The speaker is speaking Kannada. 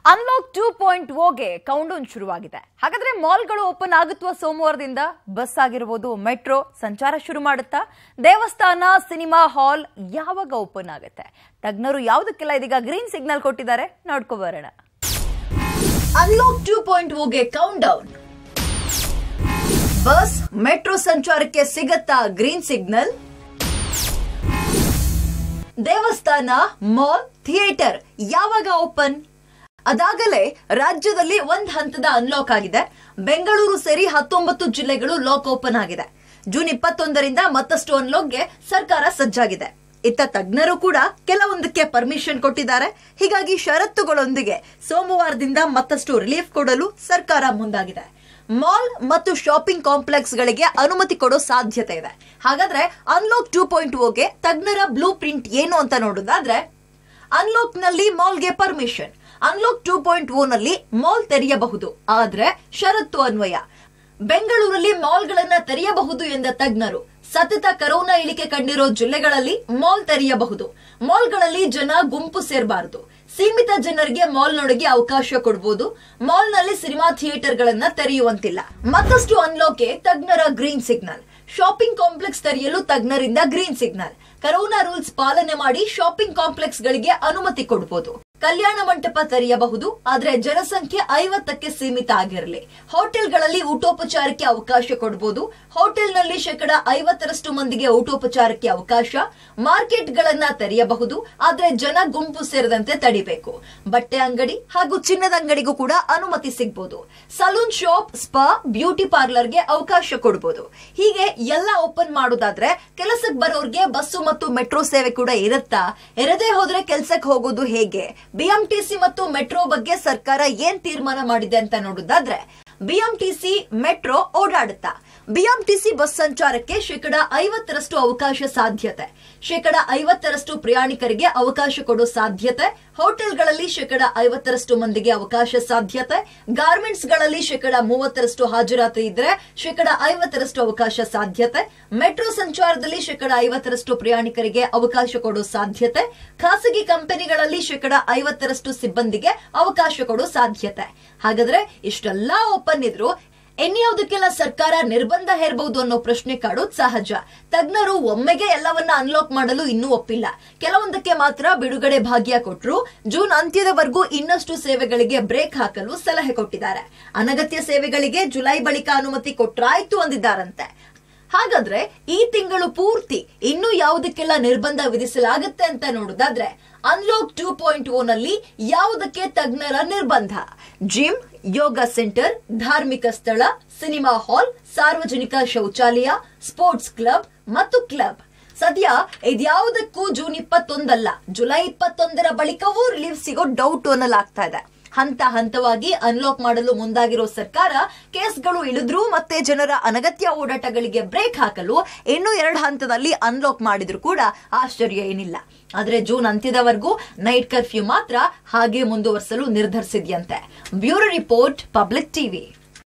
ಅನ್ಲಾಕ್ ಟೂ ಪಾಯಿಂಟ್ ಓಗೆ ಕೌಂಡೌನ್ ಶುರುವಾಗಿದೆ ಹಾಗಾದ್ರೆ ಮಾಲ್ಗಳು ಓಪನ್ ಆಗುತ್ತವ ಸೋಮವಾರದಿಂದ ಬಸ್ ಆಗಿರ್ಬೋದು ಮೆಟ್ರೋ ಸಂಚಾರ ಶುರು ಮಾಡುತ್ತಾ ದೇವಸ್ಥಾನ ಸಿನಿಮಾ ಹಾಲ್ ಯಾವಾಗ ಓಪನ್ ಆಗುತ್ತೆ ತಜ್ಞರು ಯಾವುದಕ್ಕೆಲ್ಲ ಇದೀಗ ಗ್ರೀನ್ ಸಿಗ್ನಲ್ ಕೊಟ್ಟಿದ್ದಾರೆ ನೋಡ್ಕೊ ಬರೋಣ ಅನ್ಲಾಕ್ ಟೂ ಪಾಯಿಂಟ್ ಓಗೆ ಕೌಂಟ್ ಡೌನ್ ಬಸ್ ಮೆಟ್ರೋ ಸಂಚಾರಕ್ಕೆ ಸಿಗತ್ತಾ ಗ್ರೀನ್ ಸಿಗ್ನಲ್ ದೇವಸ್ಥಾನ ಮಾಲ್ ಥಿಯೇಟರ್ ಯಾವಾಗ ಓಪನ್ ಅದಾಗಲೇ ರಾಜ್ಯದಲ್ಲಿ ಒಂದ್ ಹಂತದ ಅನ್ಲಾಕ್ ಆಗಿದೆ ಬೆಂಗಳೂರು ಸೇರಿ ಹತ್ತೊಂಬತ್ತು ಜಿಲ್ಲೆಗಳು ಲಾಕ್ ಓಪನ್ ಆಗಿದೆ ಜೂನ್ ಇಪ್ಪತ್ತೊಂದರಿಂದ ಮತ್ತಷ್ಟು ಅನ್ಲಾಕ್ಗೆ ಸರ್ಕಾರ ಸಜ್ಜಾಗಿದೆ ಇತ್ತ ತಜ್ಞರು ಕೂಡ ಕೆಲವೊಂದಕ್ಕೆ ಪರ್ಮಿಷನ್ ಕೊಟ್ಟಿದ್ದಾರೆ ಹೀಗಾಗಿ ಷರತ್ತುಗಳೊಂದಿಗೆ ಸೋಮವಾರದಿಂದ ಮತ್ತಷ್ಟು ರಿಲೀಫ್ ಕೊಡಲು ಸರ್ಕಾರ ಮುಂದಾಗಿದೆ ಮಾಲ್ ಮತ್ತು ಶಾಪಿಂಗ್ ಕಾಂಪ್ಲೆಕ್ಸ್ ಗಳಿಗೆ ಅನುಮತಿ ಕೊಡೋ ಸಾಧ್ಯತೆ ಇದೆ ಹಾಗಾದ್ರೆ ಅನ್ಲಾಕ್ ಟೂ ಪಾಯಿಂಟ್ ಓಗೆ ತಜ್ಞರ ಬ್ಲೂ ಪ್ರಿಂಟ್ ಏನು ಅಂತ ನೋಡೋದಾದ್ರೆ ಅನ್ಲಾಕ್ ನಲ್ಲಿ ಮಾಲ್ಗೆ permission unlock two point O ನಲ್ಲಿ ಮಾಲ್ ತೆರೆಯಬಹುದು ಆದ್ರೆ ಷರತ್ತು ಅನ್ವಯ ಬೆಂಗಳೂರಲ್ಲಿ ಮಾಲ್ಗಳನ್ನ ತೆರೆಯಬಹುದು ಎಂದ ತಜ್ಞರು ಸತತ ಕರೋನಾ ಇಳಿಕೆ ಕಂಡಿರೋ ಜಿಲ್ಲೆಗಳಲ್ಲಿ ಮಾಲ್ ತೆರೆಯಬಹುದು ಮಾಲ್ಗಳಲ್ಲಿ ಜನ ಗುಂಪು ಸೇರಬಾರದು ಸೀಮಿತ ಜನರಿಗೆ ಮಾಲ್ನೊಳಗೆ ಅವಕಾಶ ಕೊಡಬಹುದು ಮಾಲ್ನಲ್ಲಿ ಸಿನಿಮಾ ಥಿಯೇಟರ್ಗಳನ್ನ ತೆರೆಯುವಂತಿಲ್ಲ ಮತ್ತಷ್ಟು ಅನ್ಲಾಕ್ಗೆ ತಜ್ಞರ ಗ್ರೀನ್ ಸಿಗ್ನಲ್ ಶಾಪಿಂಗ್ ಕಾಂಪ್ಲೆಕ್ಸ್ ತೆರೆಯಲು ತಜ್ಞರಿಂದ ಗ್ರೀನ್ ಸಿಗ್ನಲ್ ಕರೋನಾ ರೂಲ್ಸ್ ಪಾಲನೆ ಮಾಡಿ ಶಾಪಿಂಗ್ ಕಾಂಪ್ಲೆಕ್ಸ್ ಗಳಿಗೆ ಅನುಮತಿ ಕೊಡಬಹುದು ಕಲ್ಯಾಣ ಮಂಟಪ ತೆರೆಯಬಹುದು ಆದ್ರೆ ಜನಸಂಖ್ಯೆ ಐವತ್ತಕ್ಕೆ ಸೀಮಿತ ಆಗಿರಲಿ ಹೋಟೆಲ್ಗಳಲ್ಲಿ ಊಟೋಪಚಾರಕ್ಕೆ ಅವಕಾಶ ಕೊಡಬಹುದು ಹೋಟೆಲ್ನಲ್ಲಿ ಶೇಕಡ ಐವತ್ತರಷ್ಟು ಮಂದಿಗೆ ಊಟೋಪಚಾರಕ್ಕೆ ಅವಕಾಶ ಮಾರ್ಕೆಟ್ಗಳನ್ನ ತೆರೆಯಬಹುದು ಆದ್ರೆ ಜನ ಗುಂಪು ಸೇರದಂತೆ ತಡಿಬೇಕು ಬಟ್ಟೆ ಅಂಗಡಿ ಹಾಗೂ ಚಿನ್ನದ ಅಂಗಡಿಗೂ ಕೂಡ ಅನುಮತಿ ಸಿಗಬಹುದು ಸಲೂನ್ ಶಾಪ್ ಸ್ಪಾ ಬ್ಯೂಟಿ ಪಾರ್ಲರ್ಗೆ ಅವಕಾಶ ಕೊಡಬಹುದು ಹೀಗೆ ಎಲ್ಲ ಓಪನ್ ಮಾಡೋದಾದ್ರೆ ಕೆಲಸಕ್ಕೆ ಬರೋರ್ಗೆ ಬಸ್ಸು ಮತ್ತು ಮೆಟ್ರೋ ಸೇವೆ ಕೂಡ ಇರುತ್ತಾ ಇರದೇ ಹೋದ್ರೆ ಕೆಲ್ಸಕ್ಕೆ ಹೋಗೋದು ಹೇಗೆ ಬಿಎಂಟಿಸಿ ಮತ್ತು ಮೆಟ್ರೋ ಬಗ್ಗೆ ಸರ್ಕಾರ ಏನ್ ತೀರ್ಮಾನ ಮಾಡಿದೆ ಅಂತ ನೋಡೋದಾದ್ರೆ ಬಿಎಂಟಿಸಿ ಮೆಟ್ರೋ ಓಡಾಡುತ್ತಾ ಬಿಎಂಟಿಸಿ ಬಸ್ ಸಂಚಾರಕ್ಕೆ ಶೇಕಡ ಐವತ್ತರಷ್ಟು ಅವಕಾಶ ಸಾಧ್ಯತೆ ಶೇಕಡ ಐವತ್ತರಷ್ಟು ಪ್ರಯಾಣಿಕರಿಗೆ ಅವಕಾಶ ಕೊಡೋ ಸಾಧ್ಯತೆ ಹೋಟೆಲ್ಗಳಲ್ಲಿ ಶೇಕಡ ಐವತ್ತರಷ್ಟು ಮಂದಿಗೆ ಅವಕಾಶ ಸಾಧ್ಯತೆ ಗಾರ್ಮೆಂಟ್ಸ್ ಗಳಲ್ಲಿ ಶೇಕಡ ಮೂವತ್ತರಷ್ಟು ಹಾಜರಾತಿ ಇದ್ರೆ ಶೇಕಡ ಐವತ್ತರಷ್ಟು ಅವಕಾಶ ಸಾಧ್ಯತೆ ಮೆಟ್ರೋ ಸಂಚಾರದಲ್ಲಿ ಶೇಕಡ ಐವತ್ತರಷ್ಟು ಪ್ರಯಾಣಿಕರಿಗೆ ಅವಕಾಶ ಕೊಡೋ ಸಾಧ್ಯತೆ ಖಾಸಗಿ ಕಂಪನಿಗಳಲ್ಲಿ ಶೇಕಡ ಐವತ್ತರಷ್ಟು ಸಿಬ್ಬಂದಿಗೆ ಅವಕಾಶ ಕೊಡೋ ಸಾಧ್ಯತೆ ಹಾಗಾದ್ರೆ ಇಷ್ಟೆಲ್ಲಾ ಓಪನ್ ಇದ್ರು ಇನ್ಯಾವುದಕ್ಕೆಲ್ಲ ಸರ್ಕಾರ ನಿರ್ಬಂಧ ಹೇರಬಹುದು ಅನ್ನೋ ಪ್ರಶ್ನೆ ಕಾಡೋದು ಸಹಜ ತಜ್ಞರು ಒಮ್ಮೆಗೆ ಎಲ್ಲವನ್ನ ಅನ್ಲಾಕ್ ಮಾಡಲು ಇನ್ನೂ ಒಪ್ಪಿಲ್ಲ ಕೆಲವೊಂದಕ್ಕೆ ಮಾತ್ರ ಬಿಡುಗಡೆ ಭಾಗ್ಯ ಕೊಟ್ಟರು ಜೂನ್ ಅಂತ್ಯದವರೆಗೂ ಇನ್ನಷ್ಟು ಸೇವೆಗಳಿಗೆ ಬ್ರೇಕ್ ಹಾಕಲು ಸಲಹೆ ಕೊಟ್ಟಿದ್ದಾರೆ ಅನಗತ್ಯ ಸೇವೆಗಳಿಗೆ ಜುಲೈ ಬಳಿಕ ಅನುಮತಿ ಕೊಟ್ರಾಯ್ತು ಅಂದಿದ್ದಾರಂತೆ ಹಾಗಾದ್ರೆ ಈ ತಿಂಗಳು ಪೂರ್ತಿ ಇನ್ನೂ ಯಾವುದಕ್ಕೆಲ್ಲ ನಿರ್ಬಂಧ ವಿಧಿಸಲಾಗುತ್ತೆ ಅಂತ ನೋಡೋದಾದ್ರೆ ಅನ್ಲಾಕ್ ಟೂ ಪಾಯಿಂಟ್ ಓ ನಲ್ಲಿ ಯಾವುದಕ್ಕೆ ತಜ್ಞರ ನಿರ್ಬಂಧ ಜಿಮ್ ಯೋಗ ಸೆಂಟರ್ ಧಾರ್ಮಿಕ ಸ್ಥಳ ಸಿನಿಮಾ ಹಾಲ್ ಸಾರ್ವಜನಿಕ ಶೌಚಾಲಯ ಸ್ಪೋರ್ಟ್ಸ್ ಕ್ಲಬ್ ಮತ್ತು ಕ್ಲಬ್ ಸದ್ಯ ಇದ್ಯಾವುದಕ್ಕೂ ಜೂನ್ ಇಪ್ಪತ್ತೊಂದಲ್ಲ ಜುಲೈ ಇಪ್ಪತ್ತೊಂದರ ಬಳಿಕವೂ ರಿಲೀಫ್ ಸಿಗೋ ಡೌಟ್ ಅನ್ನಲಾಗ್ತಾ ಇದೆ ಹಂತ ಹಂತವಾಗಿ ಅನ್ಲಾಕ್ ಮಾಡಲು ಮುಂದಾಗಿರೋ ಸರ್ಕಾರ ಕೇಸ್ಗಳು ಇಳಿದ್ರು ಮತ್ತೆ ಜನರ ಅನಗತ್ಯ ಓಡಾಟಗಳಿಗೆ ಬ್ರೇಕ್ ಹಾಕಲು ಇನ್ನೂ ಎರಡು ಹಂತದಲ್ಲಿ ಅನ್ಲಾಕ್ ಮಾಡಿದ್ರು ಕೂಡ ಆಶ್ಚರ್ಯ ಏನಿಲ್ಲ ಆದ್ರೆ ಜೂನ್ ಅಂತ್ಯದವರೆಗೂ ನೈಟ್ ಕರ್ಫ್ಯೂ ಮಾತ್ರ ಹಾಗೆ ಮುಂದುವರಿಸಲು ನಿರ್ಧರಿಸಿದ್ಯಂತೆ ಬ್ಯೂರೋ ರಿಪೋರ್ಟ್ ಪಬ್ಲಿಕ್ ಟಿವಿ